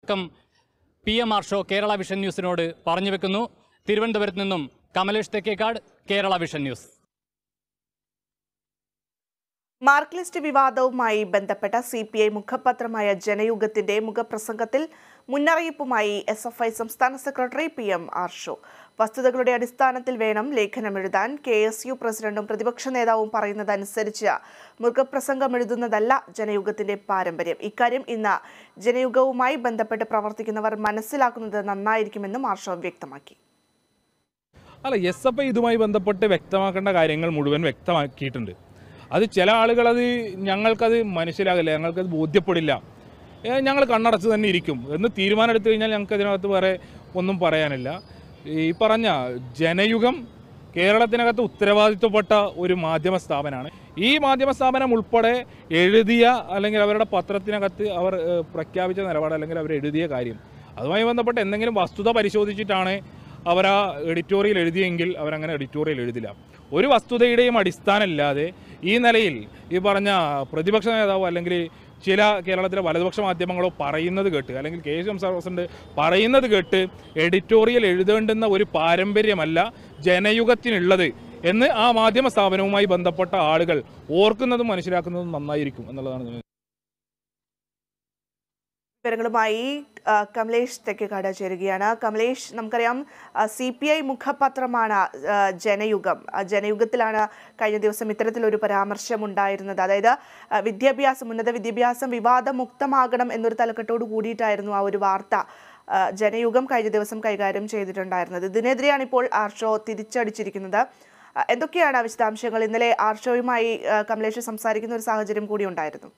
അടക്കം P M Arsho Kerala Vision ന്യൂസിനോട് പറഞ്ഞു വെക്കുന്നു തിരുവനന്തപുരത്ത് നിന്നും Kamalesh Thekkekad Kerala Vision News mark list വിവാദവുമായി ബന്ധപ്പെട്ട സി പി ഐ മുഖപത്രമായ ജനയുഗത്തിന്റെ മുഖപ്രസംഗത്തിൽ മുന്നറിയിപ്പുമായി എസ് എഫ് ഐ സംസ്ഥാന സെക്രട്ടറി പി എം ആർഷോ വസ്തുതകളുടെ അടിസ്ഥാനത്തിൽ വേണം ലേഖനം എഴുതാൻ കെ എസ് യു പ്രസിഡന്റും പ്രതിപക്ഷ നേതാവും പറയുന്നതനുസരിച്ച് മുഖപ്രസംഗം എഴുതുന്നതല്ല ജനയുഗത്തിന്റെ പാരമ്പര്യം ഇക്കാര്യം ഇന്ന് ജനയുഗവുമായി ബന്ധപ്പെട്ട് പ്രവർത്തിക്കുന്നവർ മനസ്സിലാക്കുന്നത് നന്നായിരിക്കുമെന്നും ആർഷോ വ്യക്തമാക്കി അല്ല എസ് എഫ് ഐ ഇതുമായി ബന്ധപ്പെട്ട് വ്യക്തമാക്കേണ്ട കാര്യങ്ങൾ മുഴുവൻ വ്യക്തമാക്കിയിട്ടുണ്ട് അത് ചില ആളുകളത് ഞങ്ങൾക്കത് മനസ്സിലാകില്ല ഞങ്ങൾക്കത് ബോധ്യപ്പെടില്ല ഏ, ഞങ്ങൾ കണ്ണടച്ച് തന്നെ ഇരിക്കും എന്ന് തീരുമാനം എടുത്തു കഴിഞ്ഞാൽ ഞങ്ങൾക്ക് അതിനകത്ത് വേറെ ഒന്നും പറയാനില്ല ഈ പറഞ്ഞ ജനയുഗം കേരളത്തിനകത്ത് ഉത്തരവാദിത്വപ്പെട്ട ഒരു മാധ്യമ സ്ഥാപനമാണ് ഈ മാധ്യമ സ്ഥാപനം ഉൾപ്പെടെ എഴുതിയ അല്ലെങ്കിൽ അവരുടെ പത്രത്തിനകത്ത് അവർ ഏ, പ്രഖ്യാപിച്ച നിലപാട് അല്ലെങ്കിൽ അവർ എഴുതിയ കാര്യം അതുമായി ബന്ധപ്പെട്ട് എന്തെങ്കിലും വസ്തുത പരിശോധിച്ചിട്ടാണ് അവർ ആ എഡിറ്റോറിയൽ എഴുതിയെങ്കിൽ അവരങ്ങനെ എഡിറ്റോറിയൽ എഴുതില്ല ഒരു വസ്തുതയുടെയും അടിസ്ഥാനമില്ലാതെ ഈ നിലയിൽ ഈ പറഞ്ഞ പ്രതിപക്ഷ നേതാവോ അല്ലെങ്കിൽ ചില കേരളത്തിലെ വലതുപക്ഷ മാധ്യമങ്ങളോ പറയുന്നത് കേട്ട് അല്ലെങ്കിൽ കെ എസ് എം സർവീസിൻ്റെ പറയുന്നത് കേട്ട് എഡിറ്റോറിയൽ എഴുതേണ്ടുന്ന ഒരു പാരമ്പര്യമല്ല ജനയുഗത്തിനുള്ളത് എന്ന് ആ മാധ്യമ സ്ഥാപനവുമായി ബന്ധപ്പെട്ട ആളുകൾ ഓർക്കുന്നതും മനസ്സിലാക്കുന്നതും നന്നായിരിക്കും എന്നുള്ളതാണ് ഞാൻ വിവരങ്ങളുമായി ആ, കമലേഷ് തെക്കേക്കാട് ചേരുകയാണ് കമലേഷ് നമുക്കറിയാം സി പി ഐ മുഖപത്രമാണ് ആ, ജനയുഗം ആ, ജനയുഗത്തിലാണ് കഴിഞ്ഞ ദിവസം ഇത്തരത്തിലൊരു പരാമർശം ഉണ്ടായിരുന്നത് അതായത് ആ, വിദ്യാഭ്യാസം ഉന്നത വിദ്യാഭ്യാസം വിവാദമുക്തമാകണം എന്നൊരു തലക്കെട്ടോട് കൂടിയിട്ടായിരുന്നു ആ ഒരു വാർത്ത ആ, ജനയുഗം കഴിഞ്ഞ ദിവസം കൈകാര്യം ചെയ്തിട്ടുണ്ടായിരുന്നത് ഇതിനെതിരെയാണ് ഇപ്പോൾ ആർഷോ തിരിച്ചടിച്ചിരിക്കുന്നത് ആ, എന്തൊക്കെയാണ് വിശദാംശങ്ങൾ ഇന്നലെ ആർഷോയുമായി ആ, കമലേഷ് സംസാരിക്കുന്ന ഒരു സാഹചര്യം കൂടി ഉണ്ടായിരുന്നു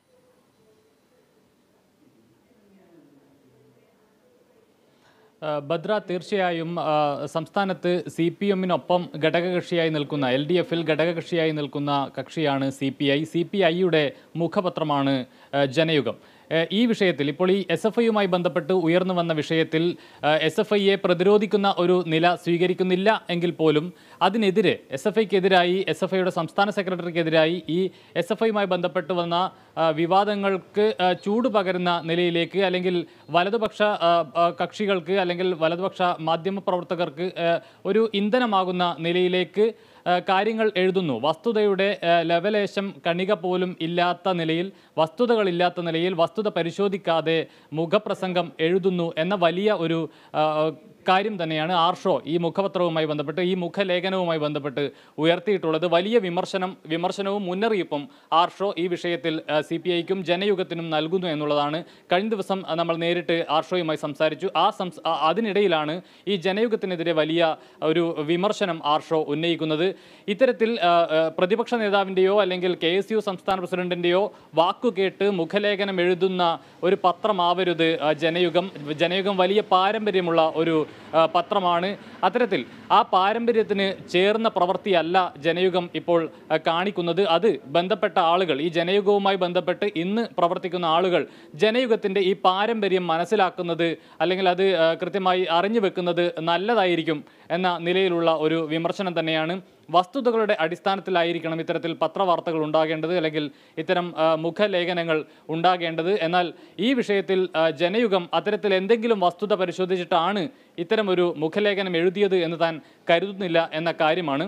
ആ, ഭദ്ര തീർച്ചയായും ആ, സംസ്ഥാനത്ത് സി പി എമ്മിനൊപ്പം ഘടകകക്ഷിയായി നിൽക്കുന്ന എൽ ഡി എഫിൽ ഘടകകക്ഷിയായി നിൽക്കുന്ന കക്ഷിയാണ് C P I C P ഐയുടെ മുഖപത്രമാണ് ആ, ജനയുഗം ആ, ഈ വിഷയത്തിൽ ഇപ്പോൾ ഈ എസ് എഫ് ഐയുമായി ബന്ധപ്പെട്ട് ഉയർന്നു വന്ന വിഷയത്തിൽ എസ് എഫ് ഐയെ പ്രതിരോധിക്കുന്ന ഒരു നില സ്വീകരിക്കുന്നില്ല എങ്കിൽ പോലും അതിനെതിരെ എസ് എഫ് ഐക്കെതിരായി എസ് എഫ് ഐയുടെ സംസ്ഥാന സെക്രട്ടറിക്കെതിരായി ഈ എസ് എഫ് ഐയുമായി ബന്ധപ്പെട്ട് വന്ന ആ, വിവാദങ്ങൾക്ക് ആ, ചൂട് പകരുന്ന നിലയിലേക്ക് അല്ലെങ്കിൽ വലതുപക്ഷ ആ, ആ, കക്ഷികൾക്ക് അല്ലെങ്കിൽ വലതുപക്ഷ മാധ്യമ പ്രവർത്തകർക്ക് ആ, ഒരു ഇന്ധനമാകുന്ന നിലയിലേക്ക് ആ, കാര്യങ്ങൾ എഴുതുന്നു വസ്തുതയുടെ ആ, ലവലേശം കണിക പോലും ഇല്ലാത്ത നിലയിൽ വസ്തുതകളില്ലാത്ത നിലയിൽ വസ്തുത പരിശോധിക്കാതെ മുഖപ്രസംഗം എഴുതുന്നു എന്ന വലിയ ഒരു ആ, കാര്യം തന്നെയാണ് ആർഷോ ഈ മുഖപത്രവുമായി ബന്ധപ്പെട്ട് ഈ മുഖലേഖനവുമായി ബന്ധപ്പെട്ട് ഉയർത്തിയിട്ടുള്ളത് വലിയ വിമർശനം വിമർശനവും മുന്നറിയിപ്പും ആർഷോ ഈ വിഷയത്തിൽ സി പി ഐക്കും ജനയുഗത്തിനും നൽകുന്നു എന്നുള്ളതാണ് കഴിഞ്ഞ ദിവസം ആ, നമ്മൾ നേരിട്ട് ആർഷോയുമായി സംസാരിച്ചു ആ സംസ് ആ, അതിനിടയിലാണ് ഈ ജനയുഗത്തിനെതിരെ വലിയ ഒരു വിമർശനം ആർഷോ ഉന്നയിക്കുന്നത് ഇത്തരത്തിൽ ആ, ആ, പ്രതിപക്ഷ നേതാവിൻ്റെയോ അല്ലെങ്കിൽ കെ എസ് യു സംസ്ഥാന പ്രസിഡന്റിൻ്റെയോ വാക്കു കേട്ട് മുഖലേഖനം എഴുതുന്ന ഒരു പത്രമാവരുത് ആ, ജനയുഗം ജനയുഗം വലിയ പാരമ്പര്യമുള്ള ഒരു ആ, പത്രമാണ് അത്തരത്തിൽ ആ പാരമ്പര്യത്തിന് ചേർന്ന പ്രവൃത്തിയല്ല ജനയുഗം ഇപ്പോൾ ആ, കാണിക്കുന്നത് അത് ബന്ധപ്പെട്ട ആളുകൾ ഈ ജനയുഗവുമായി ബന്ധപ്പെട്ട് ഇന്ന് പ്രവർത്തിക്കുന്ന ആളുകൾ ജനയുഗത്തിൻ്റെ ഈ പാരമ്പര്യം മനസ്സിലാക്കുന്നത് അല്ലെങ്കിൽ അത് ആ, കൃത്യമായി അറിഞ്ഞു വെക്കുന്നത് നല്ലതായിരിക്കും എന്ന നിലയിലുള്ള ഒരു വിമർശനം തന്നെയാണ് വസ്തുതകളുടെ അടിസ്ഥാനത്തിലായിരിക്കണം ഇത്തരത്തിൽ പത്രവാർത്തകൾ ഉണ്ടാകേണ്ടത് അല്ലെങ്കിൽ ഇത്തരം ആ, മുഖലേഖനങ്ങൾ ഉണ്ടാകേണ്ടത് എന്നാൽ ഈ വിഷയത്തിൽ ആ, ജനയുഗം അത്തരത്തിൽ എന്തെങ്കിലും വസ്തുത പരിശോധിച്ചിട്ടാണ് ഇത്തരം ഒരു മുഖലേഖനം എഴുതിയത് എന്ന് താൻ കരുതുന്നില്ല എന്ന കാര്യമാണ്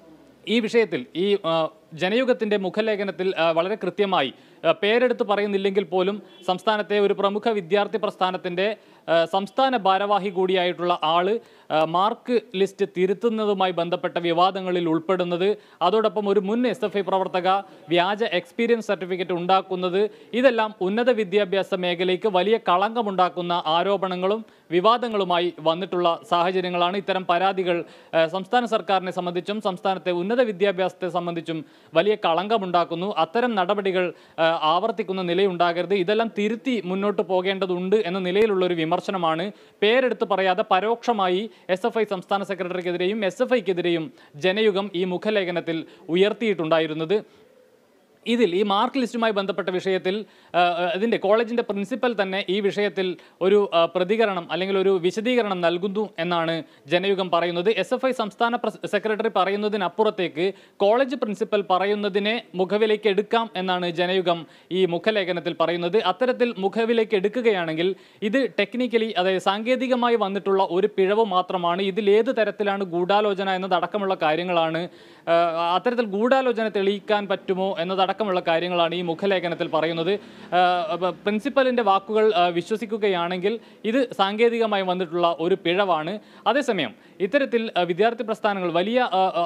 ഈ വിഷയത്തിൽ ഈ ആ, ജനയുഗത്തിൻ്റെ മുഖലേഖനത്തിൽ ആ, വളരെ കൃത്യമായി ആ, പേരെടുത്ത് പറയുന്നില്ലെങ്കിൽ പോലും സംസ്ഥാനത്തെ ഒരു പ്രമുഖ വിദ്യാർത്ഥി പ്രസ്ഥാനത്തിൻ്റെ ആ, സംസ്ഥാന ഭാരവാഹി കൂടിയായിട്ടുള്ള ആള് ആ, മാർക്ക് ലിസ്റ്റ് തിരുത്തുന്നതുമായി ബന്ധപ്പെട്ട വിവാദങ്ങളിൽ ഉൾപ്പെടുന്നത് അതോടൊപ്പം ഒരു മുൻ എസ് എഫ് ഐ പ്രവർത്തക വ്യാജ എക്സ്പീരിയൻസ് സർട്ടിഫിക്കറ്റ് ഉണ്ടാക്കുന്നത് ഇതെല്ലാം ഉന്നത വിദ്യാഭ്യാസ മേഖലയ്ക്ക് വലിയ കളങ്കമുണ്ടാക്കുന്ന ആരോപണങ്ങളും വിവാദങ്ങളുമായി വന്നിട്ടുള്ള സാഹചര്യങ്ങളാണ് ഇത്തരം പരാതികൾ ആ, സംസ്ഥാന സർക്കാരിനെ സംബന്ധിച്ചും സംസ്ഥാനത്തെ ഉന്നത വിദ്യാഭ്യാസത്തെ സംബന്ധിച്ചും വലിയ കളങ്കമുണ്ടാക്കുന്നു അത്തരം നടപടികൾ ആ, ആവർത്തിക്കുന്ന നിലയുണ്ടാകരുത് ഇതെല്ലാം തിരുത്തി മുന്നോട്ട് പോകേണ്ടതുണ്ട് എന്ന നിലയിലുള്ള ഒരു വിമർശനമാണ് പേരെടുത്ത് പറയാതെ പരോക്ഷമായി എസ് എഫ് ഐ സംസ്ഥാന സെക്രട്ടറിക്കെതിരെയും എസ് എഫ് ഐക്കെതിരെയും ജനയുഗം ഈ മുഖലേഖനത്തിൽ ഉയർത്തിയിട്ടുണ്ടായിരുന്നത് ഇതിൽ ഈ മാർക്ക് ലിസ്റ്റുമായി ബന്ധപ്പെട്ട വിഷയത്തിൽ ആ, ആ, ഇതിൻ്റെ കോളേജിൻ്റെ പ്രിൻസിപ്പൽ തന്നെ ഈ വിഷയത്തിൽ ഒരു ആ, പ്രതികരണം അല്ലെങ്കിൽ ഒരു വിശദീകരണം നൽകുന്നു എന്നാണ് ജനയുഗം പറയുന്നത് എസ് എഫ് ഐ സംസ്ഥാന പ്രസ്- സെക്രട്ടറി പറയുന്നതിനപ്പുറത്തേക്ക് കോളേജ് പ്രിൻസിപ്പൽ പറയുന്നതിനെ മുഖവിലേക്ക് എടുക്കാം എന്നാണ് ജനയുഗം ഈ മുഖലേഖനത്തിൽ പറയുന്നത് അത്തരത്തിൽ മുഖവിലേക്ക് എടുക്കുകയാണെങ്കിൽ ഇത് ടെക്നിക്കലി അതായത് സാങ്കേതികമായി വന്നിട്ടുള്ള ഒരു പിഴവ് മാത്രമാണ് ഇതിൽ ഏത് തരത്തിലാണ് ഗൂഢാലോചന എന്നതടക്കമുള്ള കാര്യങ്ങളാണ് ആ, അത്തരത്തിൽ ഗൂഢാലോചന തെളിയിക്കാൻ പറ്റുമോ എന്നതടക്കമുള്ള കാര്യങ്ങളാണ് ഈ മുഖലേഖനത്തിൽ പറയുന്നത് ആ, അപ്പ പ്രിൻസിപ്പലിൻ്റെ വാക്കുകൾ ആ, വിശ്വസിക്കുകയാണെങ്കിൽ ഇത് സാങ്കേതികമായി വന്നിട്ടുള്ള ഒരു പിഴവാണ് അതേസമയം ഇത്തരത്തിൽ ആ, വിദ്യാർത്ഥി പ്രസ്ഥാനങ്ങൾ വലിയ ആ, ആ,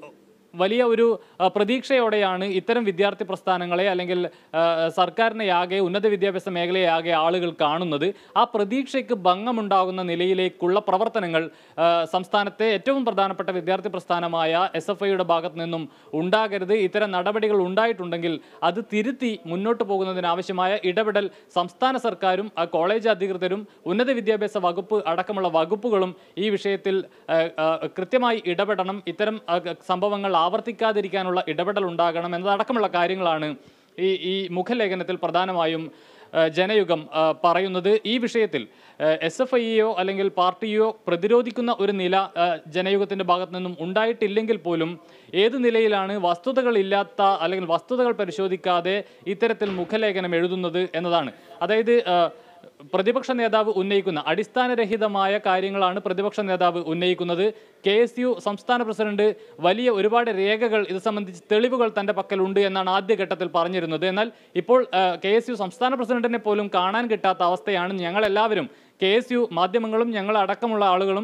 വലിയ ഒരു ആ, പ്രതീക്ഷയോടെയാണ് ഇത്തരം വിദ്യാർത്ഥി പ്രസ്ഥാനങ്ങളെ അല്ലെങ്കിൽ ആ, സർക്കാരിനെ ആകെ ഉന്നത വിദ്യാഭ്യാസ മേഖലയെ ആകെ ആളുകൾ കാണുന്നത് ആ പ്രതീക്ഷയ്ക്ക് ഭംഗമുണ്ടാകുന്ന നിലയിലേക്കുള്ള പ്രവർത്തനങ്ങൾ ആ, സംസ്ഥാനത്തെ ഏറ്റവും പ്രധാനപ്പെട്ട വിദ്യാർത്ഥി പ്രസ്ഥാനമായ എസ് എഫ് ഐയുടെ ഭാഗത്ത് നിന്നും ഉണ്ടാകരുത് ഇത്തരം നടപടികൾ ഉണ്ടായിട്ടുണ്ടെങ്കിൽ അത് തിരുത്തി മുന്നോട്ട് പോകുന്നതിനാവശ്യമായ ഇടപെടൽ സംസ്ഥാന സർക്കാരും ആ, കോളേജ് അധികൃതരും ഉന്നത വിദ്യാഭ്യാസ വകുപ്പ് അടക്കമുള്ള വകുപ്പുകളും ഈ വിഷയത്തിൽ ആ, ആ, കൃത്യമായി ഇടപെടണം ഇത്തരം ആ, സംഭവങ്ങൾ ആവർത്തിക്കാതിരിക്കാനുള്ള ഇടപെടൽ ഉണ്ടാകണം എന്നതടക്കമുള്ള കാര്യങ്ങളാണ് ഈ ഈ മുഖലേഖനത്തിൽ പ്രധാനമായും ആ, ജനയുഗം ആ, പറയുന്നത് ഈ വിഷയത്തിൽ എസ് എഫ് ഐയോ അല്ലെങ്കിൽ പാർട്ടിയോ പ്രതിരോധിക്കുന്ന ഒരു നില ആ, ജനയുഗത്തിൻ്റെ ഭാഗത്തു നിന്നും ഉണ്ടായിട്ടില്ലെങ്കിൽ പോലും ഏത് നിലയിലാണ് വസ്തുതകളില്ലാത്ത അല്ലെങ്കിൽ വസ്തുതകൾ പരിശോധിക്കാതെ ഇത്തരത്തിൽ മുഖലേഖനം എഴുതുന്നത് എന്നതാണ് അതായത് ആ, പ്രതിപക്ഷ നേതാവ് ഉന്നയിക്കുന്ന അടിസ്ഥാനരഹിതമായ കാര്യങ്ങളാണ് പ്രതിപക്ഷ നേതാവ് ഉന്നയിക്കുന്നത് കെ എസ് യു സംസ്ഥാന പ്രസിഡന്റ് വലിയ ഒരുപാട് രേഖകൾ ഇത് സംബന്ധിച്ച് തെളിവുകൾ തന്റെ പക്കലുണ്ട് എന്നാണ് ആദ്യഘട്ടത്തിൽ പറഞ്ഞിരുന്നത് എന്നാൽ ഇപ്പോൾ കെ എസ് യു സംസ്ഥാന പ്രസിഡന്റിനെ പോലും കാണാൻ കിട്ടാത്ത അവസ്ഥയാണ് ഞങ്ങളെല്ലാവരും കെ എസ് യു മാധ്യമങ്ങളും ഞങ്ങൾ അടക്കമുള്ള ആളുകളും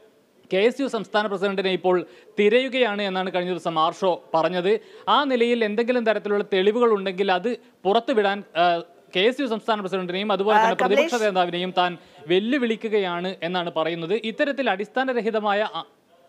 കെ എസ് യു സംസ്ഥാന പ്രസിഡന്റിനെ ഇപ്പോൾ തിരയുകയാണ് എന്നാണ് കഴിഞ്ഞ ദിവസം ആർഷോ പറഞ്ഞത് ആ നിലയിൽ എന്തെങ്കിലും തരത്തിലുള്ള തെളിവുകൾ ഉണ്ടെങ്കിൽ അത് പുറത്തുവിടാൻ കെ എസ് യു സംസ്ഥാന പ്രസിഡന്റിനെയും അതുപോലെ തന്നെ ആ, കമലേഷ്. പ്രതിപക്ഷ നേതാവിനെയും താൻ വെല്ലുവിളിക്കുകയാണ് എന്നാണ് പറയുന്നത് ഇത്തരത്തിൽ അടിസ്ഥാനരഹിതമായ അ-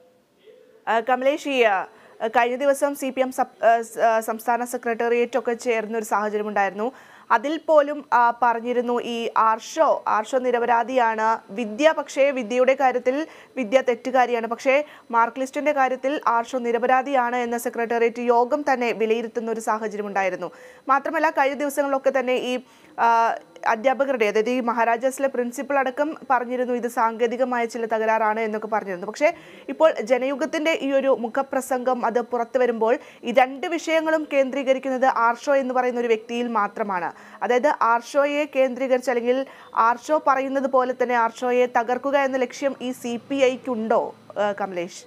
ആ, കമലേഷ് ഈ ആ, കഴിഞ്ഞ ദിവസം സി പി എം സംസ്ഥാന സെക്രട്ടേറിയറ്റ് ഒക്കെ ചേർന്ന ഒരു സാഹചര്യം ഉണ്ടായിരുന്നു അതിൽ പോലും ആ, പറഞ്ഞിരുന്നു ഈ ആർഷോ ആർഷോ നിരപരാധിയാണ് വിദ്യ പക്ഷേ വിദ്യയുടെ കാര്യത്തിൽ വിദ്യ തെറ്റുകാരിയാണ് പക്ഷേ മാർക്ക് ലിസ്റ്റിന്റെ കാര്യത്തിൽ ആർഷോ നിരപരാധിയാണ് എന്ന സെക്രട്ടേറിയറ്റ് യോഗം തന്നെ വിലയിരുത്തുന്ന ഒരു സാഹചര്യം ഉണ്ടായിരുന്നു മാത്രമല്ല കഴിഞ്ഞ ദിവസങ്ങളിലൊക്കെ തന്നെ ഈ ആ, അധ്യാപകരുടെ അതായത് ഈ മഹാരാജാസിലെ പ്രിൻസിപ്പൽ അടക്കം പറഞ്ഞിരുന്നു ഇത് സാങ്കേതികമായ ചില തകരാറാണ് എന്നൊക്കെ പറഞ്ഞിരുന്നു പക്ഷേ ഇപ്പോൾ ജനയുഗത്തിന്റെ ഈ ഒരു മുഖപ്രസംഗം അത് പുറത്തു വരുമ്പോൾ ഈ രണ്ട് വിഷയങ്ങളും കേന്ദ്രീകരിക്കുന്നത് ആർഷോ എന്ന് പറയുന്ന ഒരു വ്യക്തിയിൽ മാത്രമാണ് അതായത് ആർഷോയെ കേന്ദ്രീകരിച്ച് അല്ലെങ്കിൽ ആർഷോ പറയുന്നത് പോലെ തന്നെ ആർഷോയെ തകർക്കുക എന്ന ലക്ഷ്യം ഈ സി പി ഐക്കുണ്ടോ കമലേഷ്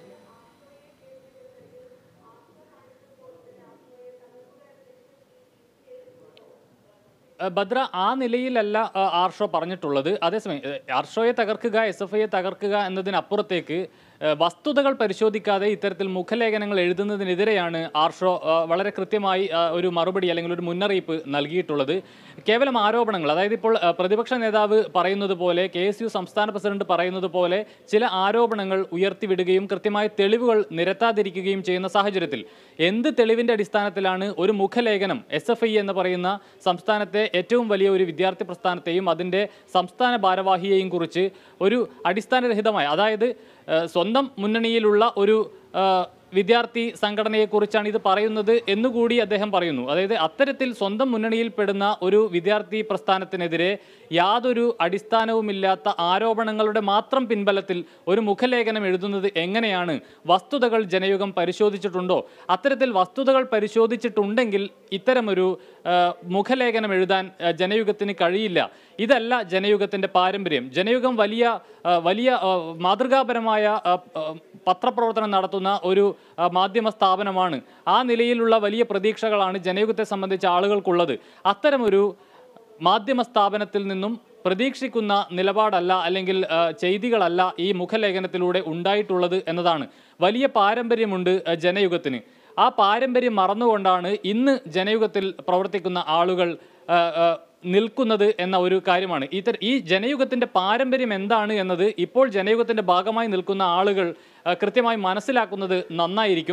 ഏഹ് ഭദ്ര ആ നിലയിലല്ല ഏഹ് ആർഷോ പറഞ്ഞിട്ടുള്ളത് അതേസമയം ഏഹ് ആർഷോയെ തകർക്കുക എസ് എഫ് ഐയെ തകർക്കുക എന്നതിനപ്പുറത്തേക്ക് ഏഹ് വസ്തുതകൾ പരിശോധിക്കാതെ ഇത്തരത്തിൽ മുഖലേഖനങ്ങൾ എഴുതുന്നതിനെതിരെയാണ് ആർഷോ ഏഹ് വളരെ കൃത്യമായി ഏഹ് ഒരു മറുപടി അല്ലെങ്കിൽ ഒരു മുന്നറിയിപ്പ് നൽകിയിട്ടുള്ളത് കേവലം ആരോപണങ്ങൾ അതായത് ഇപ്പോൾ ഏഹ് പ്രതിപക്ഷ നേതാവ് പറയുന്നത് പോലെ കെ എസ് യു സംസ്ഥാന പ്രസിഡന്റ് പറയുന്നത് പോലെ ചില ആരോപണങ്ങൾ ഉയർത്തിവിടുകയും കൃത്യമായ തെളിവുകൾ നിരത്താതിരിക്കുകയും ചെയ്യുന്ന സാഹചര്യത്തിൽ എന്ത് തെളിവിന്റെ അടിസ്ഥാനത്തിലാണ് ഒരു മുഖലേഖനം എസ് എഫ് ഐ എന്ന് പറയുന്ന സംസ്ഥാനത്തെ ഏറ്റവും വലിയ ഒരു വിദ്യാർത്ഥി പ്രസ്ഥാനത്തെയും അതിൻ്റെ സംസ്ഥാന ഭാരവാഹിയെയും കുറിച്ച് ഒരു അടിസ്ഥാനരഹിതമായ അതായത് ഏഹ് സ്വന്തം മുന്നണിയിലുള്ള ഒരു ഏഹ് വിദ്യാർത്ഥി സംഘടനയെക്കുറിച്ചാണ് ഇത് പറയുന്നത് എന്നുകൂടി അദ്ദേഹം പറയുന്നു അതായത് അത്തരത്തിൽ സ്വന്തം മുന്നണിയിൽപ്പെടുന്ന ഒരു വിദ്യാർത്ഥി പ്രസ്ഥാനത്തിനെതിരെ യാതൊരു അടിസ്ഥാനവുമില്ലാത്ത ആരോപണങ്ങളുടെ മാത്രം പിൻബലത്തിൽ ഒരു മുഖലേഖനം എഴുതുന്നത് എങ്ങനെയാണ് വസ്തുതകൾ ജനയുഗം പരിശോധിച്ചിട്ടുണ്ടോ അത്തരത്തിൽ വസ്തുതകൾ പരിശോധിച്ചിട്ടുണ്ടെങ്കിൽ ഇത്തരമൊരു ആ, മുഖലേഖനം എഴുതാൻ ആ, ജനയുഗത്തിന് കഴിയില്ല ഇതല്ല ജനയുഗത്തിൻ്റെ പാരമ്പര്യം ജനയുഗം വലിയ ആ, വലിയ ആ, മാതൃകാപരമായ ആ, ആ, പത്രപ്രവർത്തനം നടത്തുന്ന ഒരു ആ, മാധ്യമ സ്ഥാപനമാണ് ആ നിലയിലുള്ള വലിയ പ്രതീക്ഷകളാണ് ജനയുഗത്തെ സംബന്ധിച്ച ആളുകൾക്കുള്ളത് അത്തരമൊരു മാധ്യമ സ്ഥാപനത്തിൽ നിന്നും പ്രതീക്ഷിക്കുന്ന നിലപാടല്ല അല്ലെങ്കിൽ ആ, ചെയ്തികളല്ല ഈ മുഖലേഖനത്തിലൂടെ ഉണ്ടായിട്ടുള്ളത് എന്നതാണ് വലിയ പാരമ്പര്യമുണ്ട് ആ, ജനയുഗത്തിന് ആ പാരമ്പര്യം മറന്നുകൊണ്ടാണ് ഇന്ന് ജനയുഗത്തിൽ പ്രവർത്തിക്കുന്ന ആളുകൾ ആ, ആ, നിൽക്കുന്നത് എന്ന ഒരു കാര്യമാണ് ഇത്തര ഈ ജനയുഗത്തിൻ്റെ പാരമ്പര്യം എന്താണ് എന്നത് ഇപ്പോൾ ജനയുഗത്തിൻ്റെ ഭാഗമായി നിൽക്കുന്ന ആളുകൾ ആ, കൃത്യമായി മനസ്സിലാക്കുന്നത് നന്നായിരിക്കും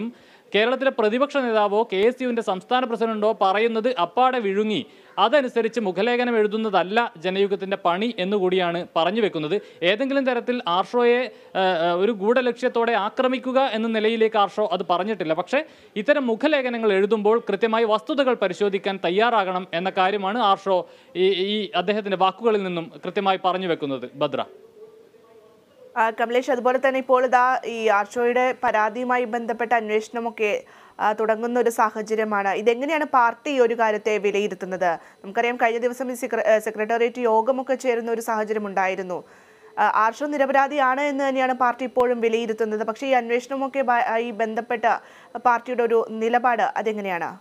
കേരളത്തിലെ പ്രതിപക്ഷ നേതാവോ കെ എസ് യുവിൻ്റെ സംസ്ഥാന പ്രസിഡന്റോ പറയുന്നത് അപ്പാടെ വിഴുങ്ങി അതനുസരിച്ച് മുഖലേഖനം എഴുതുന്നതല്ല ജനയുഗത്തിൻ്റെ പണി എന്നുകൂടിയാണ് പറഞ്ഞു വെക്കുന്നത് ഏതെങ്കിലും തരത്തിൽ ആർഷോയെ ആ, ആ, ഒരു ഗൂഢലക്ഷ്യത്തോടെ ആക്രമിക്കുക എന്ന നിലയിലേക്ക് ആർഷോ അത് പറഞ്ഞിട്ടില്ല പക്ഷേ ഇത്തരം മുഖലേഖനങ്ങൾ എഴുതുമ്പോൾ കൃത്യമായി വസ്തുതകൾ പരിശോധിക്കാൻ തയ്യാറാകണം എന്ന കാര്യമാണ് ആർഷോ ഈ ഈ അദ്ദേഹത്തിൻ്റെ വാക്കുകളിൽ നിന്നും കൃത്യമായി പറഞ്ഞു വെക്കുന്നത് ഭദ്ര ആ, കമലേഷ് അതുപോലെ തന്നെ ഇപ്പോൾ ഇതാ ഈ ആർഷോയുടെ പരാതിയുമായി ബന്ധപ്പെട്ട അന്വേഷണമൊക്കെ ആ, തുടങ്ങുന്ന ഒരു സാഹചര്യമാണ് ഇതെങ്ങനെയാണ് പാർട്ടി ഈ ഒരു കാര്യത്തെ വിലയിരുത്തുന്നത് നമുക്കറിയാം കഴിഞ്ഞ ദിവസം ഈ സെക്ര- ഏ, സെക്രട്ടേറിയറ്റ് യോഗമൊക്കെ ചേരുന്ന ഒരു സാഹചര്യം ഉണ്ടായിരുന്നു ആ, ആർഷോ നിരപരാധിയാണ് എന്ന് തന്നെയാണ് പാർട്ടി ഇപ്പോഴും വിലയിരുത്തുന്നത് പക്ഷേ ഈ അന്വേഷണമൊക്കെ ബ- ആയി ബന്ധപ്പെട്ട പാർട്ടിയുടെ ഒരു നിലപാട് അതെങ്ങനെയാണ്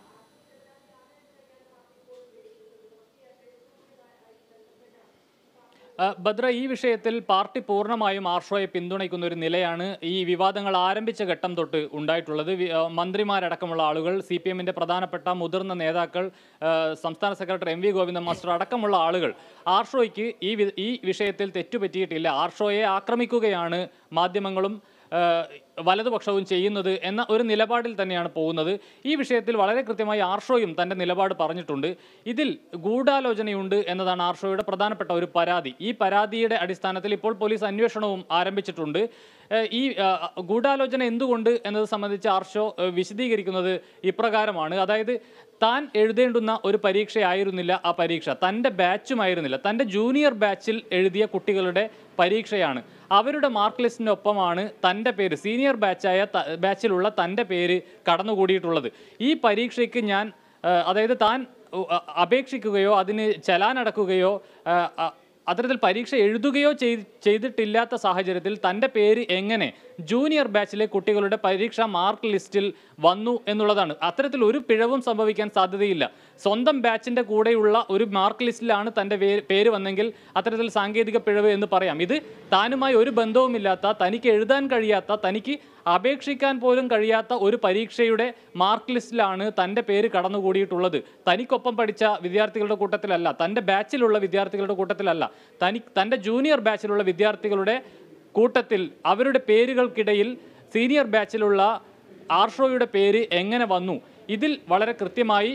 ആ, ഭദ്ര ഈ വിഷയത്തിൽ പാർട്ടി പൂർണ്ണമായും ആർഷോയെ പിന്തുണയ്ക്കുന്ന ഒരു നിലയാണ് ഈ വിവാദങ്ങൾ ആരംഭിച്ച ഘട്ടം തൊട്ട് ഉണ്ടായിട്ടുള്ളത് വി- ആ, മന്ത്രിമാരടക്കമുള്ള ആളുകൾ സി പി എമ്മിൻ്റെ പ്രധാനപ്പെട്ട മുതിർന്ന നേതാക്കൾ ആ, സംസ്ഥാന secretary M V Govinda master അടക്കമുള്ള ആളുകൾ ആർഷോയ്ക്ക് ഈ വി- ഈ വിഷയത്തിൽ തെറ്റുപറ്റിയിട്ടില്ല ആർഷോയെ ആക്രമിക്കുകയാണ് മാധ്യമങ്ങളും ആ, വലതുപക്ഷവും ചെയ്യുന്നത് എന്ന ഒരു നിലപാടിൽ തന്നെയാണ് പോകുന്നത് ഈ വിഷയത്തിൽ വളരെ കൃത്യമായി ആർഷോയും തൻ്റെ നിലപാട് പറഞ്ഞിട്ടുണ്ട് ഇതിൽ ഗൂഢാലോചനയുണ്ട് എന്നതാണ് ആർഷോയുടെ പ്രധാനപ്പെട്ട ഒരു പരാതി ഈ പരാതിയുടെ അടിസ്ഥാനത്തിൽ ഇപ്പോൾ പോലീസ് അന്വേഷണവും ആരംഭിച്ചിട്ടുണ്ട് ഏഹ് ഈ ആ, ഗൂഢാലോചന എന്തുകൊണ്ട് എന്നത് സംബന്ധിച്ച് ആർഷോ ഏഹ് വിശദീകരിക്കുന്നത് ഇപ്രകാരമാണ് അതായത് താൻ എഴുതേണ്ടുന്ന ഒരു പരീക്ഷയായിരുന്നില്ല ആ പരീക്ഷ തൻ്റെ ബാച്ചുമായിരുന്നില്ല തൻ്റെ ജൂനിയർ ബാച്ചിൽ എഴുതിയ കുട്ടികളുടെ പരീക്ഷയാണ് അവരുടെ മാർക്ക് ലിസ്റ്റിനൊപ്പമാണ് തൻ്റെ പേര് സീനിയർ ബാച്ചായ ത- ബാച്ചിലുള്ള തൻ്റെ പേര് കടന്നുകൂടിയിട്ടുള്ളത് ഈ പരീക്ഷയ്ക്ക് ഞാൻ ആ, അതായത് താൻ ഉ, അ- അപേക്ഷിക്കുകയോ അതിന് ചലാനടക്കുകയോ ആ, അ- അത്തരത്തിൽ പരീക്ഷ എഴുതുകയോ ചെയ്- ചെയ്തിട്ടില്ലാത്ത സാഹചര്യത്തിൽ തൻ്റെ പേര് എങ്ങനെ ജൂനിയർ ബാച്ചിലെ കുട്ടികളുടെ പരീക്ഷാ മാർക്ക് ലിസ്റ്റിൽ വന്നു എന്നുള്ളതാണ് അത്തരത്തിൽ ഒരു പിഴവും സംഭവിക്കാൻ സാധ്യതയില്ല സ്വന്തം ബാച്ചിൻ്റെ കൂടെയുള്ള ഒരു മാർക്ക് ലിസ്റ്റിലാണ് തൻ്റെ പേ- പേര് വന്നെങ്കിൽ അത്തരത്തിൽ സാങ്കേതിക പിഴവ് എന്ന് പറയാം ഇത് താനുമായി ഒരു ബന്ധവുമില്ലാത്ത തനിക്ക് എഴുതാൻ കഴിയാത്ത തനിക്ക് അപേക്ഷിക്കാൻ പോലും കഴിയാത്ത ഒരു പരീക്ഷയുടെ മാർക്ക് ലിസ്റ്റിലാണ് തൻ്റെ പേര് കടന്നുകൂടിയിട്ടുള്ളത് തനിക്കൊപ്പം പഠിച്ച വിദ്യാർത്ഥികളുടെ കൂട്ടത്തിലല്ല തൻ്റെ ബാച്ചിലുള്ള വിദ്യാർത്ഥികളുടെ കൂട്ടത്തിലല്ല തനി തൻ്റെ ജൂനിയർ ബാച്ചിലുള്ള വിദ്യാർത്ഥികളുടെ കൂട്ടത്തിൽ അവരുടെ പേരുകൾക്കിടയിൽ സീനിയർ ബാച്ചിലുള്ള ആർഷോയുടെ പേര് എങ്ങനെ വന്നു ഇതിൽ വളരെ കൃത്യമായി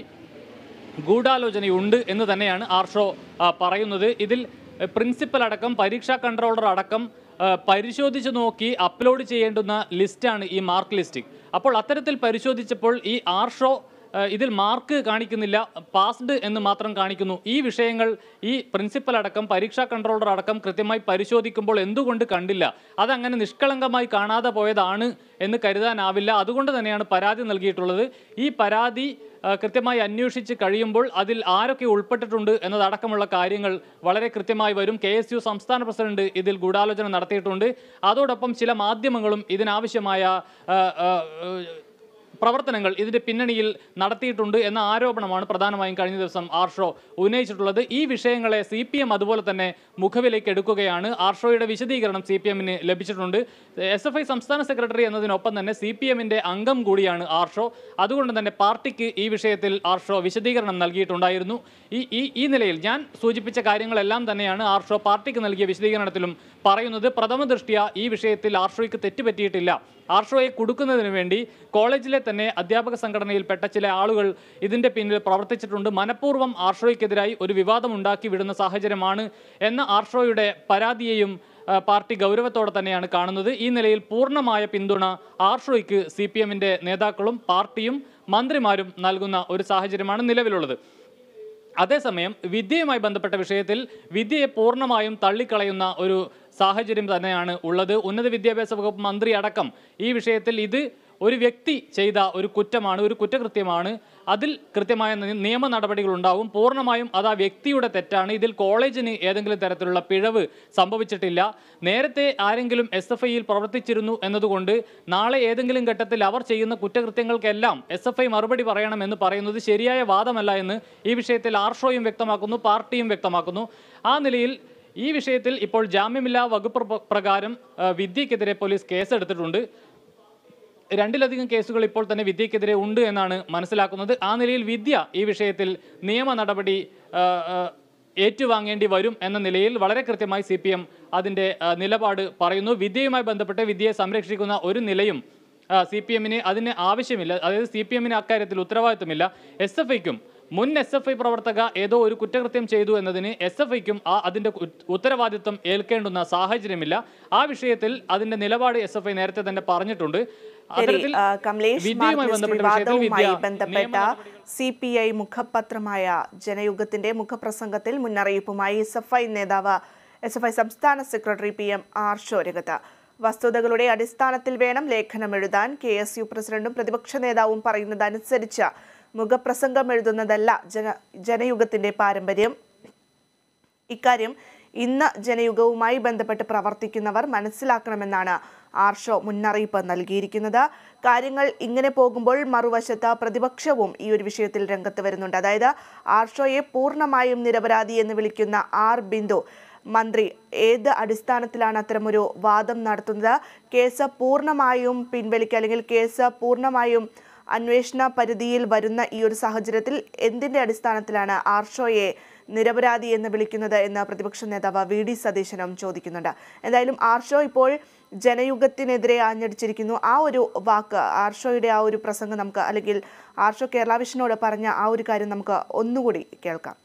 ഗൂഢാലോചനയുണ്ട് എന്ന് തന്നെയാണ് ആർഷോ ആ, പറയുന്നത് ഇതിൽ എ, പ്രിൻസിപ്പൽ അടക്കം പരീക്ഷാ കൺട്രോളർ അടക്കം ആ, പരിശോധിച്ച് നോക്കി അപ്ലോഡ് ചെയ്യേണ്ടുന്ന ലിസ്റ്റാണ് ഈ മാർക്ക് ലിസ്റ്റ് അപ്പോൾ അത്തരത്തിൽ പരിശോധിച്ചപ്പോൾ ഈ ആർഷോ ആ, ഇതിൽ മാർക്ക് കാണിക്കുന്നില്ല പാസ്ഡ് എന്ന് മാത്രം കാണിക്കുന്നു ഈ വിഷയങ്ങൾ ഈ പ്രിൻസിപ്പൽ അടക്കം പരീക്ഷാ കൺട്രോളർ അടക്കം കൃത്യമായി പരിശോധിക്കുമ്പോൾ എന്തുകൊണ്ട് കണ്ടില്ല അതങ്ങനെ നിഷ്കളങ്കമായി കാണാതെ പോയതാണ് എന്ന് കരുതാനാവില്ല അതുകൊണ്ട് തന്നെയാണ് പരാതി നൽകിയിട്ടുള്ളത് ഈ പരാതി ആ, കൃത്യമായി അന്വേഷിച്ച് കഴിയുമ്പോൾ അതിൽ ആരൊക്കെ ഉൾപ്പെട്ടിട്ടുണ്ട് എന്നതടക്കമുള്ള കാര്യങ്ങൾ വളരെ കൃത്യമായി വരും കെ എസ് യു സംസ്ഥാന പ്രസിഡന്റ് ഇതിൽ ഗൂഢാലോചന നടത്തിയിട്ടുണ്ട് അതോടൊപ്പം ചില മാധ്യമങ്ങളും ഇതിനാവശ്യമായ ആ, ആ, പ്രവർത്തനങ്ങൾ ഇതിന്റെ പിന്നണിയിൽ നടത്തിയിട്ടുണ്ട് എന്ന ആരോപണമാണ് പ്രധാനമായും കഴിഞ്ഞ ദിവസം ആർഷോ ഉന്നയിച്ചിട്ടുള്ളത് ഈ വിഷയങ്ങളെ സി പി എം അതുപോലെ തന്നെ മുഖവിലേക്ക് എടുക്കുകയാണ് ആർഷോയുടെ വിശദീകരണം സി പി എമ്മിന് ലഭിച്ചിട്ടുണ്ട് എസ് എഫ് ഐ സംസ്ഥാന സെക്രട്ടറി എന്നതിനൊപ്പം തന്നെ സി പി എമ്മിന്റെ അംഗം കൂടിയാണ് ആർഷോ അതുകൊണ്ട് തന്നെ പാർട്ടിക്ക് ഈ വിഷയത്തിൽ ആർഷോ വിശദീകരണം നൽകിയിട്ടുണ്ടായിരുന്നു ഈ ഈ ഈ നിലയിൽ ഞാൻ സൂചിപ്പിച്ച കാര്യങ്ങളെല്ലാം തന്നെയാണ് ആർഷോ പാർട്ടിക്ക് നൽകിയ വിശദീകരണത്തിലും പറയുന്നത് പ്രഥമ ദൃഷ്ടിയ ഈ വിഷയത്തിൽ ആർഷോയ്ക്ക് തെറ്റുപറ്റിയിട്ടില്ല ആർഷോയെ കൊടുക്കുന്നതിന് വേണ്ടി കോളേജിലെ തന്നെ അധ്യാപക സംഘടനയിൽപ്പെട്ട ചില ആളുകൾ ഇതിന്റെ പിന്നിൽ പ്രവർത്തിച്ചിട്ടുണ്ട് മനഃപൂർവ്വം ആർഷോയ്ക്കെതിരായി ഒരു വിവാദം ഉണ്ടാക്കി വിടുന്ന സാഹചര്യമാണ് എന്ന ആർഷോയുടെ പരാതിയെയും ആ, പാർട്ടി ഗൗരവത്തോടെ തന്നെയാണ് കാണുന്നത് ഈ നിലയിൽ പൂർണ്ണമായ പിന്തുണ ആർഷോയ്ക്ക് സി പി എമ്മിന്റെ നേതാക്കളും പാർട്ടിയും മന്ത്രിമാരും നൽകുന്ന ഒരു സാഹചര്യമാണ് നിലവിലുള്ളത് അതേസമയം വിദ്യയുമായി ബന്ധപ്പെട്ട വിഷയത്തിൽ വിദ്യയെ പൂർണ്ണമായും തള്ളിക്കളയുന്ന ഒരു സാഹചര്യം തന്നെയാണ് ഉള്ളത് ഉന്നത വിദ്യാഭ്യാസ വകുപ്പ് മന്ത്രി അടക്കം ഈ വിഷയത്തിൽ ഇത് ഒരു വ്യക്തി ചെയ്ത ഒരു കുറ്റമാണ് ഒരു കുറ്റകൃത്യമാണ് അതിൽ കൃത്യമായ നി- നിയമ നടപടികൾ ഉണ്ടാവും പൂർണ്ണമായും അത് ആ വ്യക്തിയുടെ തെറ്റാണ് ഇതിൽ കോളേജിന് ഏതെങ്കിലും തരത്തിലുള്ള പിഴവ് സംഭവിച്ചിട്ടില്ല നേരത്തെ ആരെങ്കിലും എസ് എഫ് ഐയിൽ പ്രവർത്തിച്ചിരുന്നു എന്നതുകൊണ്ട് നാളെ ഏതെങ്കിലും ഘട്ടത്തിൽ അവർ ചെയ്യുന്ന കുറ്റകൃത്യങ്ങൾക്കെല്ലാം എസ് എഫ് ഐ മറുപടി പറയണമെന്ന് പറയുന്നത് ശരിയായ വാദമല്ല എന്ന് ഈ വിഷയത്തിൽ ആർഷോയും വ്യക്തമാക്കുന്നു പാർട്ടിയും വ്യക്തമാക്കുന്നു ആ നിലയിൽ ഈ വിഷയത്തിൽ ഇപ്പോൾ ജാമ്യമില്ലാ വകുപ്പ് പ്ര- പ്രകാരം ആ, വിദ്യക്കെതിരെ പോലീസ് കേസെടുത്തിട്ടുണ്ട് രണ്ടിലധികം കേസുകൾ ഇപ്പോൾ തന്നെ വിദ്യക്കെതിരെ ഉണ്ട് എന്നാണ് മനസ്സിലാക്കുന്നത് ആ നിലയിൽ വിദ്യ ഈ വിഷയത്തിൽ നിയമ നടപടി ആ, ആ, ഏറ്റുവാങ്ങേണ്ടി വരും എന്ന നിലയിൽ വളരെ കൃത്യമായി സി പി എം അതിൻ്റെ ആ, നിലപാട് പറയുന്നു വിദ്യയുമായി ബന്ധപ്പെട്ട് വിദ്യയെ സംരക്ഷിക്കുന്ന ഒരു നിലയും സി പി എമ്മിന് അതിന് ആവശ്യമില്ല അതായത് സി പി എമ്മിന് അക്കാര്യത്തിൽ ഉത്തരവാദിത്തമില്ല എസ് എഫ് ഐക്കും മുൻ എസ് എഫ് ഐ പ്രവർത്തക ഏതോ ഒരു കുറ്റകൃത്യം ചെയ്തു എന്നതിന് എസ് എഫ് ഐക്കും ആ അതിന്റെ ഉ- ഉത്തരവാദിത്തം ഏൽക്കേണ്ടുന്ന സാഹചര്യമില്ല ആ വിഷയത്തിൽ അതിന്റെ നിലപാട് എസ് എഫ് ഐ നേരത്തെ തന്നെ പറഞ്ഞിട്ടുണ്ട് ശരി അത്തരത്തിൽ ആ, കമലേഷ് വിദ്യയുമായി മാർക്ക് ബന്ധപ്പെട്ട ലിസ്റ്റ് വിഷയത്തിൽ വിവാദവുമായി വിദ്യ ബന്ധപ്പെട്ട നിയമ സി പി ഐ മുഖപത്രമായ ജനയുഗത്തിന്റെ മുഖപ്രസംഗത്തിൽ മുന്നറിയിപ്പുമായി എസ് എഫ് ഐ നേതാവ് എസ് എഫ് ഐ സംസ്ഥാന സെക്രട്ടറി പി എം ആർഷോ രംഗത്ത് വസ്തുതകളുടെ അടിസ്ഥാനത്തിൽ വേണം ലേഖനം എഴുതാൻ കെ എസ് യു പ്രസിഡന്റും പ്രതിപക്ഷ നേതാവും പറയുന്നതനുസരിച്ച് മുഖപ്രസംഗം എഴുതുന്നതല്ല ജന ജനയുഗത്തിന്റെ പാരമ്പര്യം ഇക്കാര്യം ഇന്ന് ജനയുഗവുമായി ബന്ധപ്പെട്ട് പ്രവർത്തിക്കുന്നവർ മനസ്സിലാക്കണമെന്നാണ് ആർഷോ മുന്നറിയിപ്പ് നൽകിയിരിക്കുന്നത് കാര്യങ്ങൾ ഇങ്ങനെ പോകുമ്പോൾ മറുവശത്ത് പ്രതിപക്ഷവും ഈ ഒരു വിഷയത്തിൽ രംഗത്ത് വരുന്നുണ്ട് അതായത് ആർഷോയെ പൂർണ്ണമായും നിരപരാധി എന്ന് വിളിക്കുന്ന ആർ ബിന്ദു മന്ത്രി ഏത് അടിസ്ഥാനത്തിലാണ് അത്തരമൊരു വാദം നടത്തുന്നത് കേസ് പൂർണ്ണമായും പിൻവലിക്കുക അല്ലെങ്കിൽ കേസ് പൂർണ്ണമായും അന്വേഷണ പരിധിയിൽ വരുന്ന ഈ ഒരു സാഹചര്യത്തിൽ എന്തിന്റെ അടിസ്ഥാനത്തിലാണ് ആർഷോയെ നിരപരാധി എന്ന് വിളിക്കുന്നത് എന്ന് പ്രതിപക്ഷ നേതാവ് വി ഡി സതീശനും ചോദിക്കുന്നുണ്ട് എന്തായാലും ആർഷോ ഇപ്പോൾ ജനയുഗത്തിനെതിരെ ആഞ്ഞടിച്ചിരിക്കുന്നു ആ ഒരു വാക്ക് ആർഷോയുടെ ആ ഒരു പ്രസംഗം നമുക്ക് അല്ലെങ്കിൽ ആർഷോ കേരള വിഷനോട് പറഞ്ഞ ആ ഒരു കാര്യം നമുക്ക് ഒന്നുകൂടി കേൾക്കാം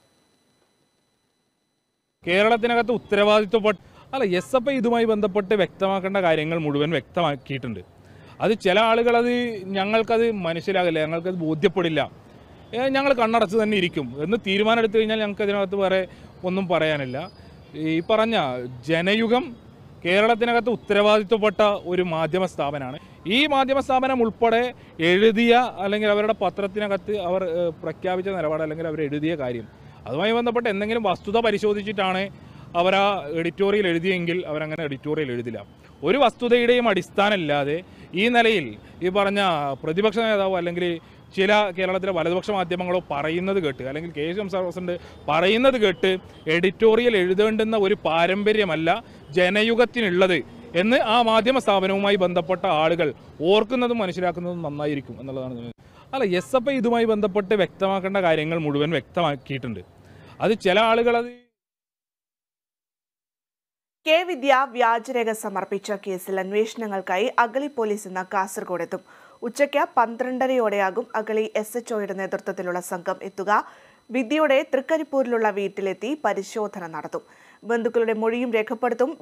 കേരളത്തിനകത്ത് ഉത്തരവാദിത്വപ്പെട്ട അല്ല എസ് എഫ് ഐ ഇതുമായി ബന്ധപ്പെട്ട് വ്യക്തമാക്കേണ്ട കാര്യങ്ങൾ മുഴുവൻ വ്യക്തമാക്കിയിട്ടുണ്ട് അത് ചില ആളുകൾ അത് ഞങ്ങൾക്കത് മനസ്സിലാകില്ല ഞങ്ങൾക്കത് ബോധ്യപ്പെടില്ല ഏ, ഞങ്ങൾ കണ്ണടച്ച് തന്നെ ഇരിക്കും എന്ന് തീരുമാനം എടുത്തു കഴിഞ്ഞാൽ ഞങ്ങൾക്ക് അതിനകത്ത് വേറെ ഒന്നും പറയാനില്ല ഈ പറഞ്ഞ ജനയുഗം കേരളത്തിനകത്ത് ഉത്തരവാദിത്വപ്പെട്ട ഒരു മാധ്യമ സ്ഥാപനമാണ് ഈ മാധ്യമ സ്ഥാപനം ഉൾപ്പെടെ എഴുതിയ അല്ലെങ്കിൽ അവരുടെ പത്രത്തിനകത്ത് അവർ ഏ, പ്രഖ്യാപിച്ച നിലപാട് അല്ലെങ്കിൽ അവർ എഴുതിയ കാര്യം അതുമായി ബന്ധപ്പെട്ട് എന്തെങ്കിലും വസ്തുത പരിശോധിച്ചിട്ടാണ് അവർ ആ എഡിറ്റോറിയൽ എഴുതിയെങ്കിൽ അവരങ്ങനെ എഡിറ്റോറിയൽ എഴുതില്ല ഒരു വസ്തുതയുടെയും അടിസ്ഥാനമില്ലാതെ ഈ നിലയിൽ ഈ പറഞ്ഞ പ്രതിപക്ഷ നേതാവോ അല്ലെങ്കിൽ ചില കേരളത്തിലെ വലതുപക്ഷ മാധ്യമങ്ങളോ പറയുന്നത് കേട്ട് അല്ലെങ്കിൽ കെ എസ് എം സർവീസിൻ്റെ പറയുന്നത് കേട്ട് എഡിറ്റോറിയൽ എഴുതേണ്ടുന്ന ഒരു പാരമ്പര്യമല്ല ജനയുഗത്തിനുള്ളത് എന്ന് ആ മാധ്യമ സ്ഥാപനവുമായി ബന്ധപ്പെട്ട ആളുകൾ ഓർക്കുന്നതും മനസ്സിലാക്കുന്നതും നന്നായിരിക്കും എന്നുള്ളതാണ് ഞാൻ- അല്ല എസ് എഫ് ഐ ഇതുമായി ബന്ധപ്പെട്ട് വ്യക്തമാക്കേണ്ട കാര്യങ്ങൾ മുഴുവൻ വ്യക്തമാക്കിയിട്ടുണ്ട് അത് ചില ആളുകൾ അത് കെ വിദ്യ വ്യാജരേഖ സമർപ്പിച്ച കേസിൽ അന്വേഷണങ്ങൾക്കായി അഗളി പോലീസ് ഇന്ന് കാസർഗോഡ് എത്തും ഉച്ചയ്ക്ക് പന്ത്രണ്ടരയോടെയാകും അഗളി എസ് എച്ച് ഒയുടെ നേതൃത്വത്തിലുള്ള സംഘം എത്തുക വിദ്യയുടെ തൃക്കരിപ്പൂരിലുള്ള വീട്ടിലെത്തി പരിശോധന നടത്തും ബന്ധുക്കളുടെ മൊഴിയും രേഖപ്പെടുത്തും